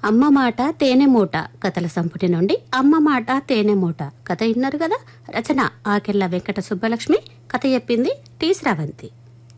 అమ్మ మాట తేనె మూట కథల సంపుటి నుండి అమ్మ మాట తేనె మూట కథ విన్నారు కదా రచన ఆకెళ్ళ వెంకట సుబ్బలక్ష్మి కథ చెప్పింది టి శ్రావంతి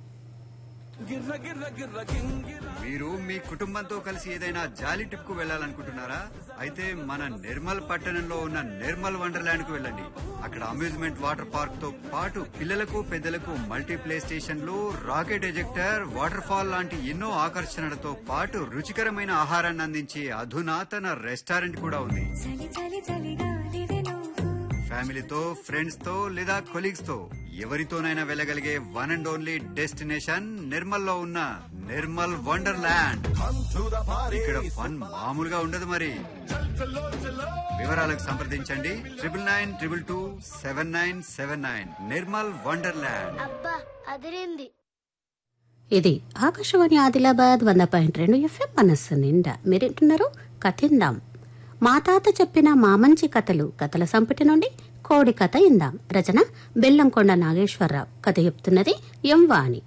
మీరు మీ కుటుంబంతో కలిసి ఏదైనా జాలీ ట్రిప్ కు వెళ్ళాలనుకుంటున్నారా అయితే మన నిర్మల్ పట్టణంలో ఉన్న నిర్మల్ వండర్లాండ్ కు వెళ్ళండి అక్కడ అమ్యూజ్మెంట్ వాటర్ పార్క్ తో పాటు పిల్లలకు పెద్దలకు మల్టీ ప్లే స్టేషన్లు రాకెట్ ఎజెక్టర్ వాటర్ ఫాల్ లాంటి ఎన్నో ఆకర్షణలతో పాటు రుచికరమైన ఆహారాన్ని అందించే అధునాతన రెస్టారెంట్ కూడా ఉంది చలి చలి చలిగాలివే నువ్వు ఫ్యామిలీతో ఫ్రెండ్స్ తో లేదా కొలీగ్స్ తో ఎవరితోనైనా వెళ్ళగలిగే one and only destination Nirmal లో ఉన్న నిర్మల్ వండర్లాండ్ ఇక్కడ ఫన్ మామూలుగా ఉండదు మరి వివరాలకు సంప్రదించండి triple nine triple two seven nine seven nine Nirmal Wonderland అబ్బా అదిరింది ఇది ఆకాశవాణి ఆదిలాబాద్ వంద పాయింట్ రెండు ఎఫ్ఎం మనస్సు నిండా మీరింటున్నారు కథిందాం మా తాత చెప్పిన మా మంచి కథలు కథల సంపుటి నుండి కోడి కథ ఇందాం రచన బెల్లంకొండ నాగేశ్వరరావు కథ చెప్తున్నది ఎం వాణి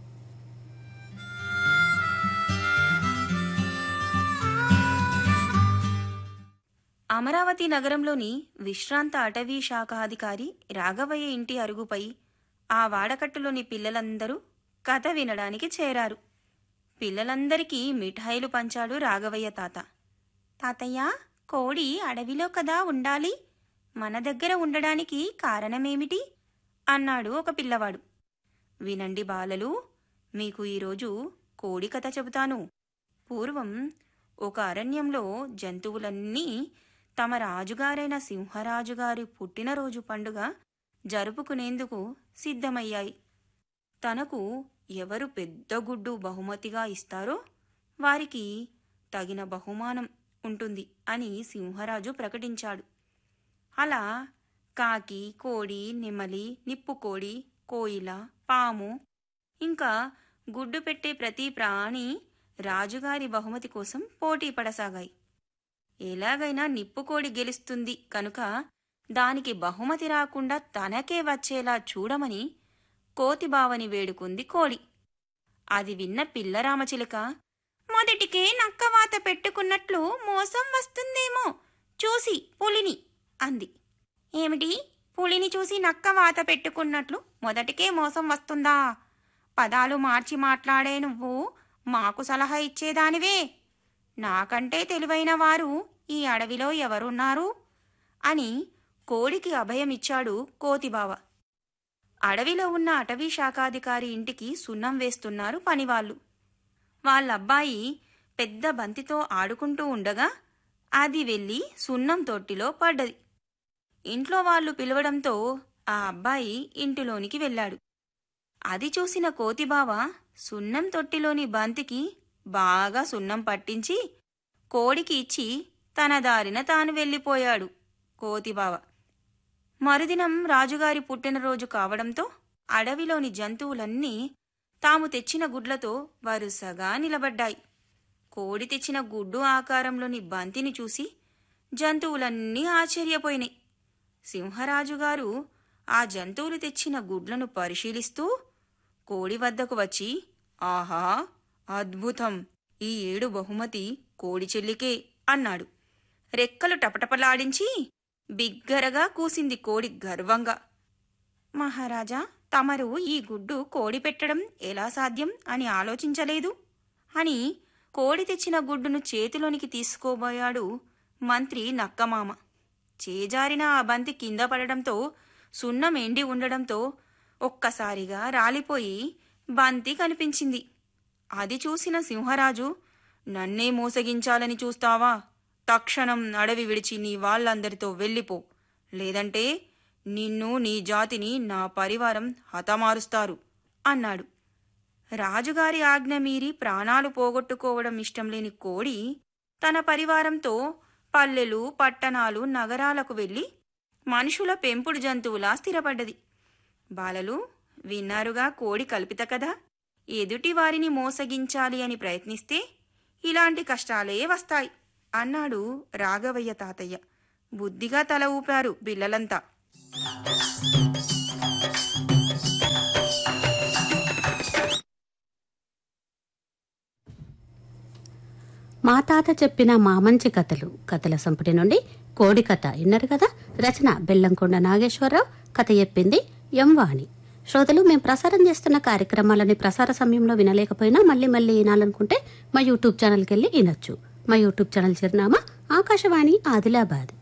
అమరావతి నగరంలోని విశ్రాంత అటవీ శాఖాధికారి రాఘవయ్య ఇంటి అరుగుపై ఆ వాడకట్టులోని పిల్లలందరూ కథ వినడానికి చేరారు పిల్లలందరికీ మిఠాయిలు పంచాడు రాఘవయ్య తాత తాతయ్య కోడి అడవిలో కదా ఉండాలి మన దగ్గర ఉండడానికి కారణమేమిటి అన్నాడు ఒక పిల్లవాడు వినండి బాలలు మీకు ఈరోజు కోడి కథ చెబుతాను పూర్వం ఒక అరణ్యంలో జంతువులన్నీ తమ రాజుగారైన సింహరాజుగారి పుట్టినరోజు పండుగ జరుపుకునేందుకు సిద్ధమయ్యాయి తనకు ఎవరు పెద్ద గుడ్డు బహుమతిగా ఇస్తారో వారికి తగిన బహుమానం ఉంటుంది అని సింహరాజు ప్రకటించాడు అలా కాకి కోడి నెమలి నిప్పుకోడి కోయిల పాము ఇంకా గుడ్డు పెట్టే ప్రతి ప్రాణి రాజుగారి బహుమతి కోసం పోటీ పడసాగాయి ఎలాగైనా నిప్పుకోడి గెలుస్తుంది కనుక దానికి బహుమతి రాకుండా తనకే వచ్చేలా చూడమని కోతిబావని వేడుకుంది కోడి అది విన్న పిల్లరామచిలుక మొదటికే నక్కవాత పెట్టుకున్నట్లు మోసం వస్తుందేమో చూసి పులిని అంది ఏమిటి పులిని చూసి నక్క వాత పెట్టుకున్నట్లు మొదటికే మోసం వస్తుందా పదాలు మార్చి మాట్లాడే నువ్వు మాకు సలహా ఇచ్చేదానివే నాకంటే తెలివైన వారు ఈ అడవిలో ఎవరున్నారు అని కోడికి అభయమిచ్చాడు కోతిబావ అడవిలో ఉన్న అటవీ శాఖాధికారి ఇంటికి సున్నం వేస్తున్నారు పనివాళ్ళు వాళ్ళబ్బాయి పెద్ద బంతితో ఆడుకుంటూ ఉండగా అది వెళ్ళి సున్నం తొట్టిలో పడ్డది ఇంట్లో వాళ్ళు పిలవడంతో ఆ అబ్బాయి ఇంటిలోనికి వెళ్ళాడు అది చూసిన కోతిబావ సున్నం తొట్టిలోని బంతికి బాగా సున్నం పట్టించి కోడికి ఇచ్చి తన దారిన తాను వెళ్ళిపోయాడు కోతిబావ మరుదినం రాజుగారి పుట్టినరోజు కావడంతో అడవిలోని జంతువులన్నీ తాము తెచ్చిన గుడ్లతో వరుసగా నిలబడ్డాయి కోడి తెచ్చిన గుడ్డు ఆకారంలోని బంతిని చూసి జంతువులన్నీ ఆశ్చర్యపోయినాయి సింహరాజుగారు ఆ జంతువులు తెచ్చిన గుడ్లను పరిశీలిస్తూ కోడి వద్దకు వచ్చి ఆహా అద్భుతం ఈ ఏడు బహుమతి కోడి చెల్లికే అన్నాడు రెక్కలు టపటపలాడించి బిగ్గరగా కూసింది కోడి గర్వంగా మహారాజా తమరు ఈ గుడ్డు కోడి పెట్టడం ఎలా సాధ్యం అని ఆలోచించలేదు అని కోడి తెచ్చిన గుడ్డును చేతిలోనికి తీసుకోబోయాడు మంత్రి నక్కమామ చేజారిన ఆ బంతి కింద పడడంతో సున్నం ఎండి ఉండడంతో ఒక్కసారిగా రాలిపోయి బంతి కనిపించింది అది చూసిన సింహరాజు నన్నే మోసగించాలని చూస్తావా తక్షణం అడవి విడిచి నీ వాళ్ళందరితో వెళ్ళిపో లేదంటే నిన్ను నీ జాతిని నా పరివారం హతమారుస్తారు అన్నాడు రాజుగారి ఆజ్ఞ మీరి ప్రాణాలు పోగొట్టుకోవడం ఇష్టం లేని కోడి తన పరివారంతో పల్లెలు పట్టణాలు నగరాలకు వెళ్ళి మనుషుల పెంపుడు జంతువులా స్థిరపడ్డది బాలలు విన్నారుగా కోడి కల్పిత కదా ఎదుటి వారిని మోసగించాలి అని ప్రయత్నిస్తే ఇలాంటి కష్టాలే వస్తాయి అన్నాడు రాఘవయ్య తాతయ్య బుద్ధిగా తల ఊపారు పిల్లలంతా మా తాత చెప్పిన మా మంచి కథలు కథల సంపుటి నుండి కోడి కథ విన్నారు కదా రచన బెల్లంకొండ నాగేశ్వరరావు కథ చెప్పింది ఎం వాణి శ్రోతలు మేము ప్రసారం చేస్తున్న కార్యక్రమాలని ప్రసార సమయంలో వినలేకపోయినా మళ్ళీ మళ్ళీ వినాలనుకుంటే మా యూట్యూబ్ ఛానల్కి వెళ్ళి వినొచ్చు మా యూట్యూబ్ ఛానల్ చిరునామా ఆకాశవాణి ఆదిలాబాద్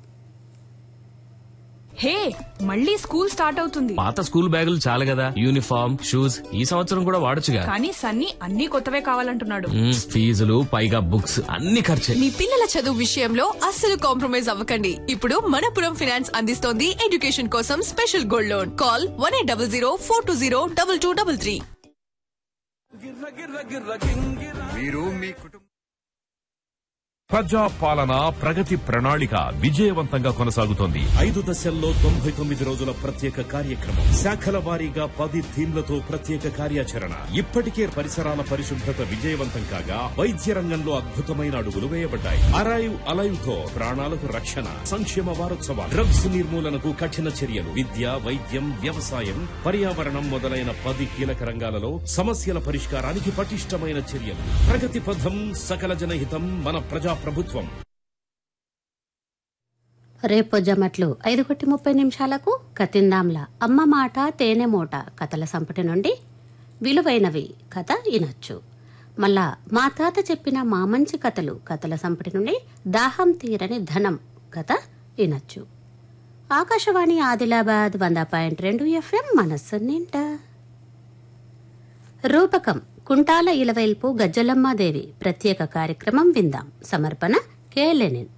హే మళ్ళీ స్కూల్ స్టార్ట్ అవుతుంది పాత స్కూల్ బ్యాగులు చాలు కదా యూనిఫామ్ షూస్ ఈ సంవత్సరం కూడా వాడొచ్చుగా కానీ సన్నీ అన్ని కొత్తవే కావాలంటున్నాడు మ్మ్, ఫీజులు పైగా బుక్స్ అన్ని ఖర్చే మీ పిల్లల చదువు విషయంలో అస్సలు కాంప్రమైజ్ అవ్వకండి ఇప్పుడు మనపురం ఫైనాన్స్ అందిస్తోంది ఎడ్యుకేషన్ కోసం special gold loan call one eight double zero four two zero double two double three మీరు మీ కుటుంబం ప్రజా పాలన ప్రగతి ప్రణాళిక విజయవంతంగా కొనసాగుతోంది ఐదు దశల్లో తొంభై తొమ్మిది రోజుల ప్రత్యేక కార్యక్రమం శాఖల వారీగా పది థీమ్లతో ప్రత్యేక కార్యాచరణ ఇప్పటికే పరిసరాల పరిశుభ్రత విజయవంతం కాగా వైద్య రంగంలో అద్భుతమైన అడుగులు వేయబడ్డాయి అరైవ్ అలైవ్ తో ప్రాణాలకు రక్షణ సంక్షేమ వారోత్సవాలు డ్రగ్స్ నిర్మూలనకు కఠిన చర్యలు విద్య వైద్యం వ్యవసాయం పర్యావరణం మొదలైన పది కీలక రంగాలలో సమస్యల పరిష్కారానికి పటిష్టమైన చర్యలు ప్రగతి పథం సకల జనహితం మన ప్రజా ప్రభుత్వం రేపు జమట్లు ఐదు కొట్టి ముప్పై నిమిషాలకు కతిందాంల అమ్మ మాట తేనె మూట కథల సంపుటి నుండి విలువైనవి కథ వినొచ్చు మళ్ళా మా తాత చెప్పిన మా మంచి కథలు కథల సంపుటి నుండి దాహం తీరని ధనం కథ వినొచ్చు ఆకాశవాణి ఆదిలాబాద్ వంద పాయింట్ రెండు ఎఫ్ఎం మనస్సు నిండా రూపకం కుంటాల ఇలవైల్పు గజ్జలమ్మాదేవి ప్రత్యేక కార్యక్రమం విందాం సమర్పణ కె లెనిన్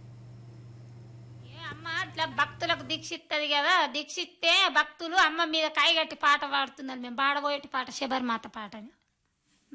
అమ్మ అట్లా భక్తులకు దీక్షిత్తది కదా దీక్షిస్తే భక్తులు అమ్మ మీద కాయగట్టి పాట పాడుతున్నారు మేము పాడబోయేటి పాట శబరిమాత పాట అని